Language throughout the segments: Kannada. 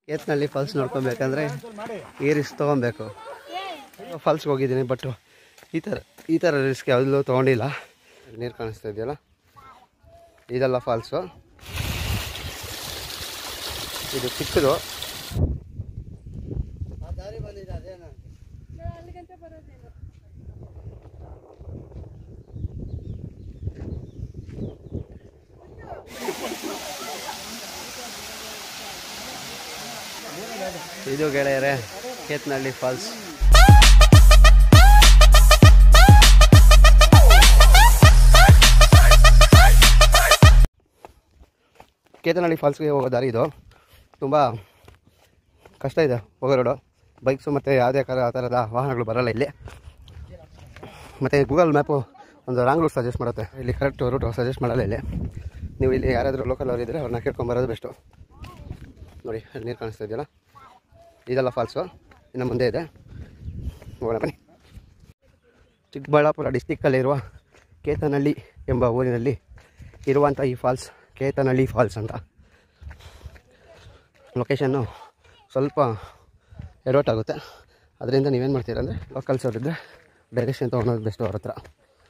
ಕೇತ್ನಲ್ಲಿ ಫಾಲ್ಸ್ ನೋಡ್ಕೊಬೇಕಂದ್ರೆ ಈ ರಿಸ್ಕ್ ತೊಗೊಬೇಕು ಫಾಲ್ಸ್ಗೆ ಹೋಗಿದ್ದೀನಿ ಬಟ್ ಈ ಥರ ಈ ಥರ ರಿಸ್ಕ್ ಯಾವುದೂ ತೊಗೊಂಡಿಲ್ಲ ನೀರು ಕಾಣಿಸ್ತಾ ಇದೆಯಲ್ಲ ಇದೆಲ್ಲ ಫಾಲ್ಸು ಇದು ಚಿಕ್ಕದು ಇದು ಗೆಳೆಯರೆ ಕೇತ್ನಹಳ್ಳಿ ಫಾಲ್ಸ್ ಕೇತನಹಳ್ಳಿ ಫಾಲ್ಸ್ಗೆ ಹೋಗೋ ದಾರಿ ಇದು ತುಂಬ ಕಷ್ಟ ಇದೆ ಹೋಗೋ ರೋಡು ಬೈಕ್ಸು ಮತ್ತು ಯಾವುದೇ ಕಾರ ಆ ಥರದ ವಾಹನಗಳು ಬರಲ್ಲ ಇಲ್ಲಿ ಮತ್ತು ಗೂಗಲ್ ಮ್ಯಾಪು ಒಂದು ರಾಂಗ್ ರೂಟ್ ಸಜೆಸ್ಟ್ ಮಾಡುತ್ತೆ ಇಲ್ಲಿ ಕರೆಕ್ಟ್ ರೂಟ್ ಸಜೆಸ್ಟ್ ಮಾಡಲ್ಲ ಇಲ್ಲಿ ನೀವು ಇಲ್ಲಿ ಯಾರಾದರೂ ಲೋಕಲ್ ಅವ್ರು ಇದ್ದರೆ ಅವ್ರನ್ನ ಕೇಳ್ಕೊಂಬರೋದು ಬೆಸ್ಟು ನೋಡಿ ಅಲ್ಲಿ ನೀರು ಕಾಣಿಸ್ತಾ ಇದೆಯಲ್ಲ ಇದೆಲ್ಲ ಫಾಲ್ಸು ಇನ್ನು ಮುಂದೆ ಇದೆ ಹೋಗೋಣ ಬನ್ನಿ ಚಿಕ್ಕಬಳ್ಳಾಪುರ ಡಿಸ್ಟಿಕ್ಕಲ್ಲಿರುವ ಕೇತನಹಳ್ಳಿ ಎಂಬ ಊರಿನಲ್ಲಿ ಇರುವಂಥ ಈ ಫಾಲ್ಸ್ ಕೇತನಹಳ್ಳಿ ಫಾಲ್ಸ್ ಅಂತ ಲೊಕೇಶನ್ನು ಸ್ವಲ್ಪ ಎಡವಟ್ ಆಗುತ್ತೆ ಅದರಿಂದ ನೀವೇನು ಮಾಡ್ತೀರಾ ಅಂದರೆ ಲೋಕಲ್ಸ್ ಅವರಿದ್ದರೆ ಡೈರೆಕ್ಷನ್ ತೊಗೊಳೋದು ಬೆಸ್ಟು ಅವ್ರ ಹತ್ರ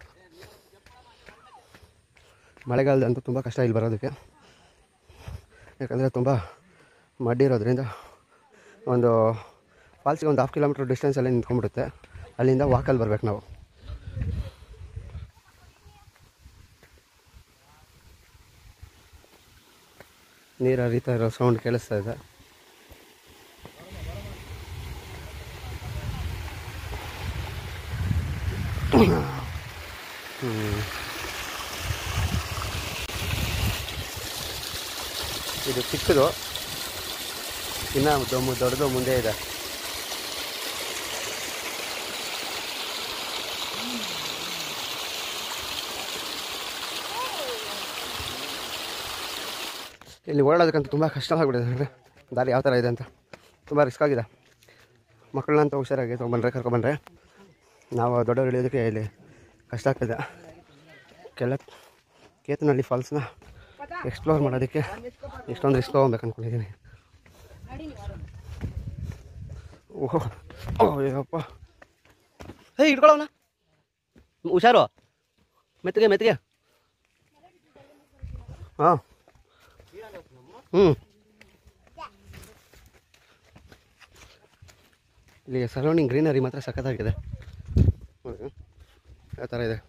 ಮಳೆಗಾಲದಂತೂ ತುಂಬ ಕಷ್ಟ ಇಲ್ಲಿ ಬರೋದಕ್ಕೆ ಯಾಕಂದರೆ ತುಂಬ ಮಡ್ಡಿರೋದ್ರಿಂದ ಒಂದು ಫಾಲ್ಸಿಗೆ ಒಂದು ಹಾಫ್ ಕಿಲೋಮೀಟ್ರ್ ಡಿಸ್ಟೆನ್ಸಲ್ಲಿ ನಿಂತ್ಕೊಂಡ್ಬಿಡುತ್ತೆ ಅಲ್ಲಿಂದ ವಾಕಲ್ಲಿ ಬರ್ಬೇಕು ನಾವು ನೀರು ಹರಿತಾ ಇರೋ ಸೌಂಡ್ ಕೇಳಿಸ್ತಾ ಇದೆ ಹ್ಮ್. ಇದು ಚಿಕ್ಕದು ಇನ್ನು ದೊಮ್ಮು ದೊಡ್ಡದು ಮುಂದೆ ಇದೆ ಇಲ್ಲಿ ಓಡಾಡೋದಕ್ಕಂತೂ ತುಂಬ ಕಷ್ಟ ಆಗಿಬಿಟ್ಟಿದೆ ಅಂದರೆ ದಾರಿ ಯಾವ ಥರ ಇದೆ ಅಂತ ತುಂಬ ರಿಸ್ಕ್ ಆಗಿದೆ ಮಕ್ಕಳನ್ನಂತ ಹುಷಾರಾಗಿ ತೊಗೊಂಬಂದ್ರೆ ಕರ್ಕೊಂಬಂದ್ರೆ ನಾವು ದೊಡ್ಡವ್ರು ಇಳಿಯೋದಕ್ಕೆ ಇಲ್ಲಿ ಕಷ್ಟ ಆಗ್ತದೆ ಕೆಲ ಕೇತನಹಳ್ಳಿ ಫಾಲ್ಸ್ನ ಎಕ್ಸ್ಪ್ಲೋರ್ ಮಾಡೋದಕ್ಕೆ ಇಷ್ಟೊಂದು ರಿಸ್ಕ್ ತೊಗೊಬೇಕು ಅಂದ್ಕೊಂಡಿದ್ದೀನಿ ಓಹೋ ಓ ಅಯ್ಯಪ್ಪ ಹೇ ಇಟ್ಕೊಳ್ಳೋಣ ಹುಷಾರು ಮೆತ್ತಿಗೆ ಮೆತ್ತಿಗೆ ಹಾಂ ಹ್ಞೂ ಇಲ್ಲಿ ಸರೌಂಡಿಂಗ್ ಗ್ರೀನರಿ ಮಾತ್ರ ಸಖತ್ತಾಗಿದೆ ನೋಡಿ ಆ ಥರ ಇದೆ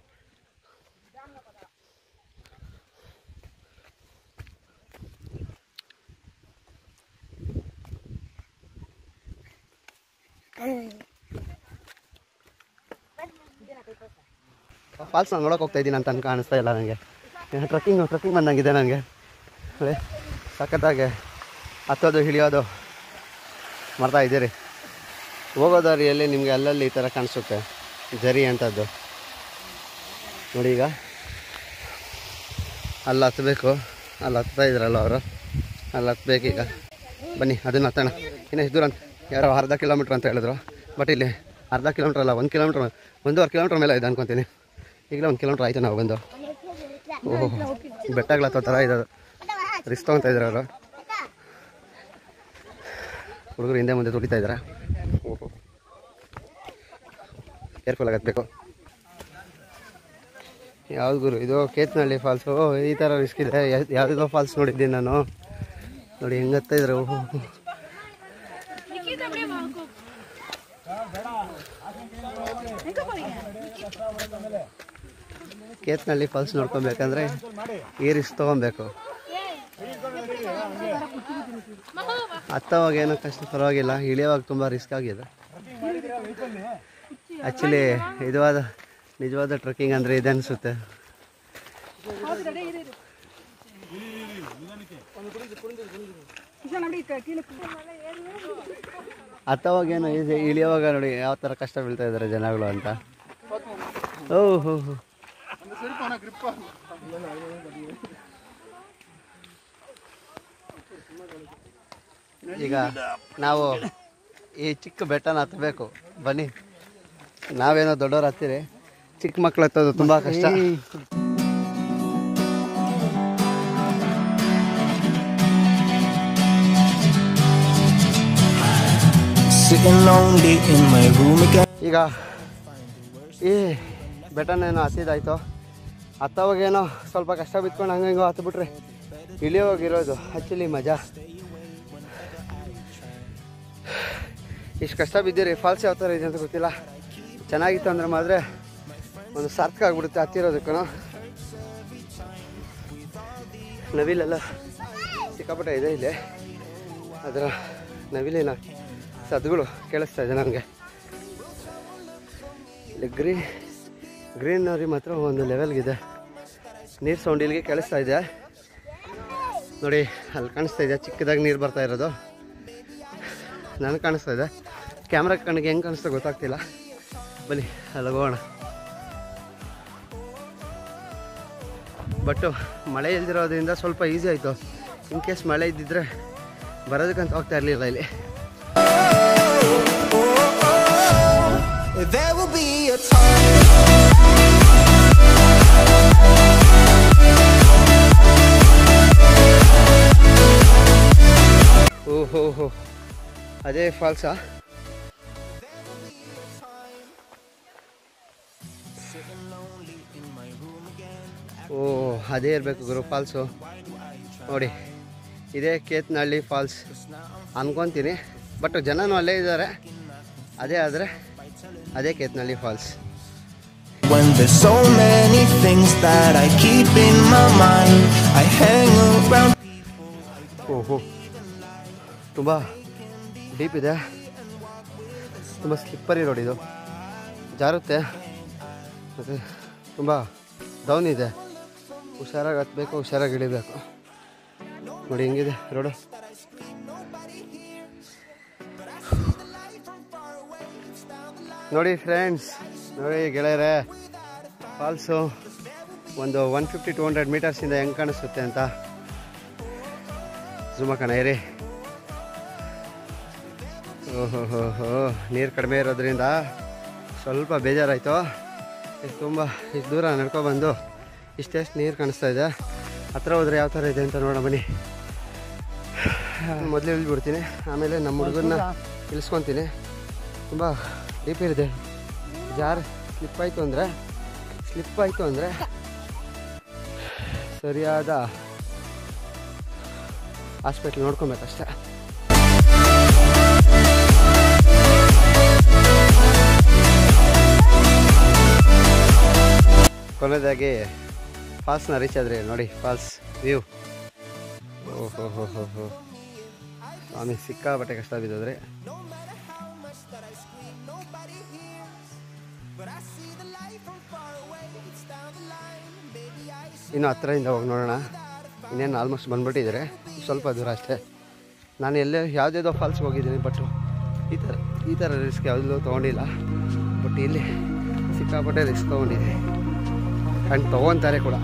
ಫಾಲ್ಸ್ ನಾನು ನೋಡೋಕೆ ಹೋಗ್ತಾ ಇದ್ದೀನಿ ಅಂತ ಅನ್ಕ ಕಾಣಿಸ್ತಾ ಇಲ್ಲ ನನಗೆ ಟ್ರಕ್ಕಿಂಗ್ ಟ್ರಕ್ಕಿಂಗ್ ಬಂದಂಗಿದೆ ನನಗೆ ಅದೇ ಸಖತ್ತಾಗಿ ಹತ್ತೋದು ಇಳಿಯೋದು ಮಾಡ್ತಾ ಇದ್ದೀರಿ ಹೋಗೋ ದಾರಿಯಲ್ಲಿ ನಿಮಗೆ ಅಲ್ಲಲ್ಲಿ ಈ ಥರ ಕಾಣಿಸುತ್ತೆ ಜರಿ ಅಂಥದ್ದು ನೋಡಿ ಈಗ ಅಲ್ಲಿ ಹತ್ತಬೇಕು ಅಲ್ಲಿ ಹತ್ತಾ ಇದ್ರಲ್ಲ ಅವರು ಅಲ್ಲಿ ಹತ್ಬೇಕೀಗ ಬನ್ನಿ ಅದನ್ನು ಹತ್ತೋಣ ಇನ್ನು ಎಷ್ಟು ದೂರ ಅಂತ ಯಾರೋ ಅರ್ಧ ಕಿಲೋಮೀಟ್ರ್ ಅಂತ ಹೇಳಿದ್ರು ಬಟ್ ಇಲ್ಲಿ ಅರ್ಧ ಕಿಲೋಮೀಟ್ರ್ ಅಲ್ಲ ಒಂದು ಕಿಲೋಮೀಟ್ರ್ ಒಂದೂವರೆ ಕಿಲೋಮೀಟ್ರ್ ಮೇಲೆ ಇದೆ ಅನ್ಕೊತೀನಿ ಈಗಲೇ ಒಂದು ಕಿಲೋಮೀಟ್ರ್ ಆಯಿತು ನಾವು ಬಂದು ಓಹೋ ಬೆಟ್ಟಗಳತ್ತೋ ಥರ ಇದೆ ರಿಸ್ಕ್ ತೊಗೊತಾ ಇದ್ದಾರೆ ಅವರು ಹುಡುಗರು ಹಿಂದೆ ಮುಂದೆ ತುಳಿತಾ ಇದ್ದಾರೆ ಓಹೋ ಕೇರ್ಫುಲ್ ಆಗತ್ಬೇಕು ಯಾವ್ದು ಗುರು ಇದು ಕೇತ್ನಹಳ್ಳಿ ಫಾಲ್ಸು ಈ ಥರ ರಿಸ್ಕ್ ಇದೆ ಯಾವುದೋ ಫಾಲ್ಸ್ ನೋಡಿದ್ದೀನಿ ನಾನು ನೋಡಿ ಹೆಂಗೆ ಹತ್ತಾ ಇದ್ದಾರೆ ಓಹೋ ಕೇತ್ನಹಳ್ಳಿ ಫಾಲ್ಸ್ ನೋಡ್ಕೊಬೇಕಂದ್ರೆ ಈ ರಿಸ್ಕ್ ತೊಗೊಬೇಕು ಹತ್ತವಾಗ ಏನೋ ಕಷ್ಟ ಪರವಾಗಿಲ್ಲ ಇಳಿಯೋವಾಗ ತುಂಬ ರಿಸ್ಕ್ ಆಗಿದೆ ಆ್ಯಕ್ಚುಲಿ ನಿಜವಾದ ನಿಜವಾದ ಟ್ರೆಕ್ಕಿಂಗ್ ಅಂದರೆ ಇದೆ ಅನಿಸುತ್ತೆ ಹತ್ತವಾಗ ಏನೋ ಇದೆ ಇಳಿಯೋವಾಗ ನೋಡಿ ಯಾವ ಥರ ಕಷ್ಟ ಬೀಳ್ತಾ ಇದ್ದಾರೆ ಜನಗಳು ಅಂತ ಓಹ್ ಹೋ ಹೋ ಈಗ ನಾವು ಈ ಚಿಕ್ಕ ಬೆಟ್ಟನ ಹತ್ತಬೇಕು ಬನ್ನಿ ನಾವೇನೋ ದೊಡ್ಡವ್ರು ಹತ್ತೀರಿ ಚಿಕ್ಕ ಮಕ್ಳು ಹತ್ತೋದು ತುಂಬ ಕಷ್ಟ Sitting lonely in my room again. ಈಗ ಈ ಬೆಟ್ಟನೇನೋ ಹತ್ತಿದಾಯ್ತು ಹತ್ತವಾಗೇನೋ ಸ್ವಲ್ಪ ಕಷ್ಟ ಬಿತ್ಕೊಂಡು ಹಂಗೆ ಹಿಂಗೋ ಹತ್ಬಿಟ್ರೆ ಇಳಿಯೋವಾಗಿರೋದು ಆ್ಯಕ್ಚುಲಿ ಮಜಾ ಇಷ್ಟು ಕಷ್ಟ ಬಿದ್ದಿರಿ ಫಾಲ್ಸ್ ಯಾವ ಥರ ಇದೆ ಅಂತ ಗೊತ್ತಿಲ್ಲ ಚೆನ್ನಾಗಿತ್ತು ಅಂದ್ರೆ ಮಾತ್ರ ಒಂದು ಸಾರ್ಥಕ ಆಗ್ಬಿಡುತ್ತೆ ಹತ್ತಿರೋದಕ್ಕೂ ನವಿಲೆಲ್ಲ ಸಿಕ್ಕಾಪಟ್ಟೆ ಇದೆ ಇಲ್ಲಿ ಅದರ ನವಿಲಿನ ಸದ್ದುಗಳು ಕೇಳಿಸ್ತಾ ಇದೆ ನನಗೆ ಇಲ್ಲಿ ಗ್ರೀನ್ ಗ್ರೀನರಿ ಮಾತ್ರ ಒಂದು ಲೆವೆಲ್ಗಿದೆ ನೀರು ಸೌಂಡ್ ಇಲ್ಲಿಗೆ ಕೇಳಿಸ್ತಾ ಇದೆ ನೋಡಿ ಅಲ್ಲಿ ಕಾಣಿಸ್ತಾ ಇದೆ ಚಿಕ್ಕದಾಗಿ ನೀರು ಬರ್ತಾ ಇರೋದು ನನಗೆ ಕಾಣಿಸ್ತಾ ಇದೆ ಕ್ಯಾಮ್ರಾ ಕಣ್ಣಿಗೆ ಹೆಂಗೆ ಕಾಣಿಸ್ತಾ ಗೊತ್ತಾಗ್ತಿಲ್ಲ ಬನ್ನಿ ಅಲ್ಲಿ ಹೋಗೋಣ ಬಟ್ಟು ಮಳೆ ಇಲ್ದಿರೋದ್ರಿಂದ ಸ್ವಲ್ಪ ಈಸಿ ಆಯಿತು ಇನ್ ಕೇಸ್ ಮಳೆ ಇದ್ದಿದ್ರೆ ಬರೋದಕ್ಕಂತ ಹೋಗ್ತಾ ಇರಲಿಲ್ಲ ಇಲ್ಲಿ There will be a time. ಓಹೋ ಹೋ ಅದೇ ಫಾಲ್ಸಾ ಓ ಅದೇ ಇರಬೇಕು ಗುರು ಫಾಲ್ಸು ನೋಡಿ ಇದೇ ಕೇತ್ನಹಳ್ಳಿ ಫಾಲ್ಸ್ ಅನ್ಕೊತೀನಿ ಬಟ್ ಜನನೂ ಅಲ್ಲೇ ಇದ್ದಾರೆ ಅದೇ ಆದರೆ ಅದೇ Kethnahalli falls When there's so many things that I keep in my mind, I hang around. ಓಹೋ ತುಂಬ ಡೀಪ್ ಇದೆ ತುಂಬ ಸ್ಲಿಪ್ಪರಿ ರೋಡ್ ಇದು ಜಾರುತ್ತೆ ಮತ್ತು ತುಂಬ ಡೌನ್ ಇದೆ ಹುಷಾರಾಗಿ ಹತ್ಬೇಕು ಹುಷಾರಾಗಿ ಇಳಿಬೇಕು ನೋಡಿ ಹೆಂಗಿದೆ ರೋಡು ನೋಡಿ ಫ್ರೆಂಡ್ಸ್ ನೋಡಿ ಗೆಳೆಯರೆ ಫಾಲ್ಸು ಒಂದು ಒನ್ ಫಿಫ್ಟಿ ಟು ಹಂಡ್ರೆಡ್ ಮೀಟರ್ಸಿಂದ ಹೆಂಗೆ ಕಾಣಿಸುತ್ತೆ ಅಂತ ಜುಮಕಣ ಇರಿ ಓಹೋ ಹೋ ಹೋ ನೀರು ಕಡಿಮೆ ಇರೋದ್ರಿಂದ ಸ್ವಲ್ಪ ಬೇಜಾರಾಯಿತು ಇಷ್ಟು ತುಂಬ ಇಷ್ಟು ದೂರ ನಡ್ಕೊಬಂದು ಇಷ್ಟೆಷ್ಟು ನೀರು ಕಾಣಿಸ್ತಾ ಇದೆ ಹತ್ರ ಹೋದ್ರೆ ಯಾವ ಥರ ಇದೆ ಅಂತ ನೋಡೋಣ ಬನ್ನಿ ಮೊದಲು ಇಳಿದ್ಬಿಡ್ತೀನಿ ಆಮೇಲೆ ನಮ್ಮ ಹುಡುಗನ್ನ ಇಳಿಸ್ಕೊತೀನಿ ತುಂಬ ಡೀಪ್ ಇದೆ ಜಾರ್ ಸ್ಲಿಪ್ ಆಯಿತು ಅಂದರೆ ಸ್ಲಿಪ್ ಆಯಿತು ಅಂದರೆ ಸರಿಯಾದ ಹಾಸ್ಪಿಟ್ಲ್ ನೋಡ್ಕೊಬೇಕಷ್ಟೆ ಕೊನೆಯದಾಗಿ ಫಾಲ್ಸ್ನ ರೀಚ್ ಆದ್ರೆ ನೋಡಿ ಫಾಲ್ಸ್ ವ್ಯೂ ಓಹೋ ಹೋ ಹೋ ಹೋ ಸ್ವಾಮಿ ಸಿಕ್ಕಾಪಟ್ಟೆ ಕಷ್ಟ ಬಿದ್ದೋದ್ರೆ ಇನ್ನು ಹತ್ತಿರದಿಂದ ಹೋಗಿ ನೋಡೋಣ ಇನ್ನೇನು ಆಲ್ಮೋಸ್ಟ್ ಬಂದ್ಬಿಟ್ಟಿದ್ದಾರೆ ಸ್ವಲ್ಪ ದೂರ ಅಷ್ಟೇ ನಾನು ಎಲ್ಲೇ ಯಾವುದೇದೋ ಫಾಲ್ಸ್ಗೆ ಹೋಗಿದ್ದೀನಿ ಬಟ್ ಈ ಥರ ಈ ಥರ ರಿಸ್ಕ್ ಯಾವುದೂ ತೊಗೊಂಡಿಲ್ಲ ಬಟ್ ಇಲ್ಲಿ ಸಿಕ್ಕಾಪಟ್ಟೆ ರಿಸ್ಕ್ ತೊಗೊಂಡಿದ್ದೀನಿ ಆ್ಯಂಡ್ ತೊಗೊತಾರೆ ಕೂಡ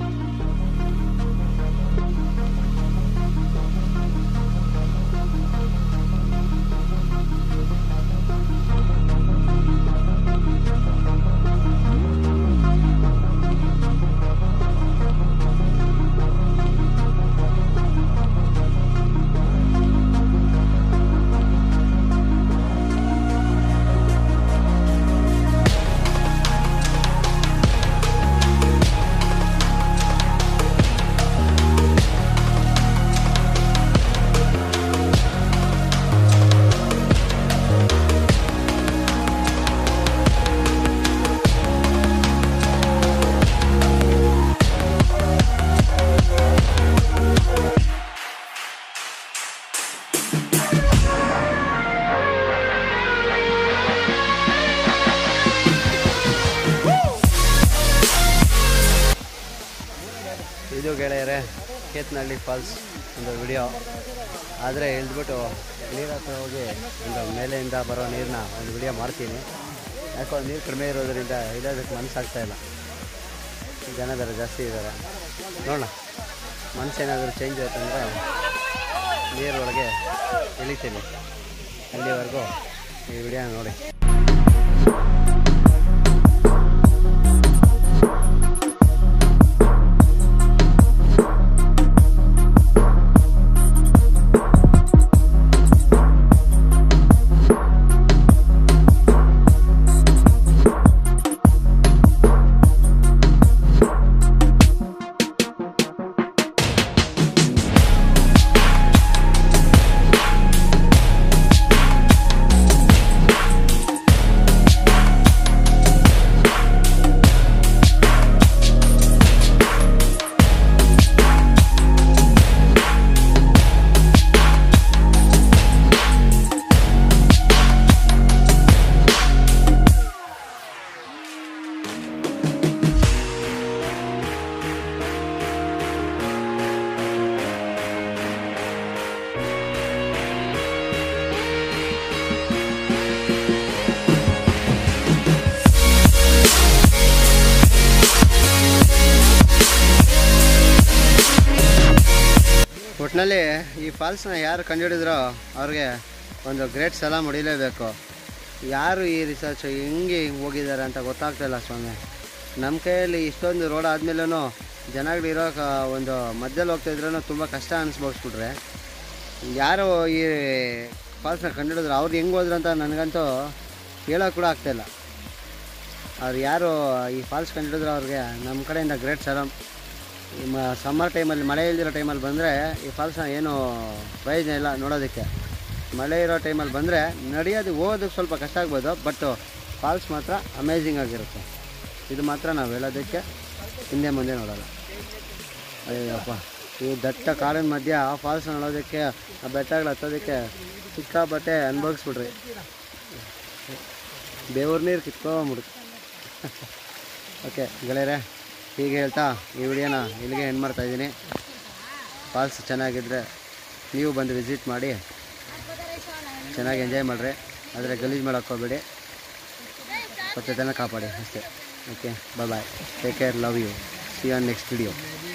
ಇದು ಗೆಳೆಯರೆ ಕೇತ್ನಹಳ್ಳಿ ಫಾಲ್ಸ್ ಒಂದು ವಿಡಿಯೋ ಆದರೆ ಇಳಿದ್ಬಿಟ್ಟು ನೀರು ಹತ್ರ ಹೋಗಿ ಒಂದು ಮೇಲೆಯಿಂದ ಬರೋ ನೀರನ್ನ ಒಂದು ವಿಡಿಯೋ ಮಾಡ್ತೀನಿ ಯಾಕೋ ನೀರು ಕಡಿಮೆ ಇರೋದ್ರಿಂದ ಇಳಿಯೋದಕ್ಕೆ ಮನಸ್ಸಾಗ್ತಾ ಇಲ್ಲ ಜನ ಬೇರೆ ಜಾಸ್ತಿ ಇದ್ದಾರೆ ನೋಡೋಣ ಮನಸ್ಸೇನಾದರೂ ಚೇಂಜ್ ಆಯ್ತಂದರೆ ನೀರೊಳಗೆ ಇಳಿತೀನಿ ಅಲ್ಲಿವರೆಗೂ ಈ ವಿಡಿಯೋ ನೋಡಿ ಒಟ್ಟಿನಲ್ಲಿ ಈ ಫಾಲ್ಸ್ನ ಯಾರು ಕಂಡುಹಿಡಿದ್ರೋ ಅವ್ರಿಗೆ ಒಂದು ಗ್ರೇಟ್ ಸಲಾಮ್ ಹೊಡಿಲೇಬೇಕು ಯಾರು ಈ ರಿಸರ್ಚ್ ಹೆಂಗೆ ಹೋಗಿದ್ದಾರೆ ಅಂತ ಗೊತ್ತಾಗ್ತಾಯಿಲ್ಲ ಸ್ವಾಮಿ ನಮ್ಮ ಕೈಯಲ್ಲಿ ಇಷ್ಟೊಂದು ರೋಡ್ ಆದಮೇಲೂ ಜನಗಳಿರೋ ಕ- ಒಂದು ಮಧ್ಯದಲ್ಲಿ ಹೋಗ್ತಾ ಇದ್ರೂ ತುಂಬ ಕಷ್ಟ ಅನಿಸ್ಬೋಸ್ಬಿಟ್ರೆ ಯಾರು ಈ ಫಾಲ್ಸ್ನ ಕಂಡುಹಿಡಿದ್ರು ಅವ್ರು ಹೆಂಗೆ ಹೋದ್ರು ಅಂತ ನನಗಂತೂ ಹೇಳೋಕೆ ಕೂಡ ಆಗ್ತಾಯಿಲ್ಲ ಅವ್ರು ಯಾರು ಈ ಫಾಲ್ಸ್ ಕಂಡುಹಿಡಿದ್ರು ಅವ್ರಿಗೆ ನಮ್ಮ ಕಡೆಯಿಂದ ಗ್ರೇಟ್ ಸಲಾಮ್ ಸಮ್ಮರ್ ಟೈಮಲ್ಲಿ ಮಳೆ ಇಲ್ದಿರೋ ಟೈಮಲ್ಲಿ ಬಂದರೆ ಈ ಫಾಲ್ಸ್ನ ಏನು ಪ್ರಯೋಜನ ಇಲ್ಲ ನೋಡೋದಕ್ಕೆ ಮಳೆ ಇರೋ ಟೈಮಲ್ಲಿ ಬಂದರೆ ನಡೆಯೋದು ಹೋಗೋದಕ್ಕೆ ಸ್ವಲ್ಪ ಕಷ್ಟ ಆಗ್ಬೋದು ಬಟ್ ಫಾಲ್ಸ್ ಮಾತ್ರ ಅಮೇಝಿಂಗ್ ಆಗಿರುತ್ತೆ ಇದು ಮಾತ್ರ ನಾವು ಹೇಳೋದಕ್ಕೆ ಹಿಂದೆ ಮುಂದೆ ನೋಡೋಲ್ಲ ಅಯ್ಯಪ್ಪ ಈ ದಟ್ಟ ಕಾಡಿನ ಮಧ್ಯ ಆ ಫಾಲ್ಸ್ ನೋಡೋದಕ್ಕೆ ಆ ಬೆಟ್ಟಗಳು ಹತ್ತೋದಕ್ಕೆ ಸಿಕ್ಕಾಬಟ್ಟೆ ಅನುಭವಿಸ್ಬಿಟ್ರಿ ಬೇವ್ರ ನೀರು ಕಿತ್ಕೊಂಬಿಡುತ್ತೆ ಓಕೆ ಗೆಳೆಯರೆ ಹೀಗೆ ಹೇಳ್ತಾ ಈ ವಿಡಿಯೋನ ಇಲ್ಲಿಗೆ ಎಂಡ್ ಮಾಡ್ತಾ ಇದ್ದೀನಿ ಫಾಲ್ಸ್ ಚೆನ್ನಾಗಿದ್ದರೆ ನೀವು ಬಂದು ವಿಸಿಟ್ ಮಾಡಿ ಚೆನ್ನಾಗಿ ಎಂಜಾಯ್ ಮಾಡಿರಿ ಆದರೆ ಗಲೀಜು ಮಾಡೋಕೆ ಹೋಗ್ಬೇಡಿ ಸ್ವಚ್ಛತೆನ ಕಾಪಾಡಿ ಅಷ್ಟೇ okay bye bye take care love you see on next video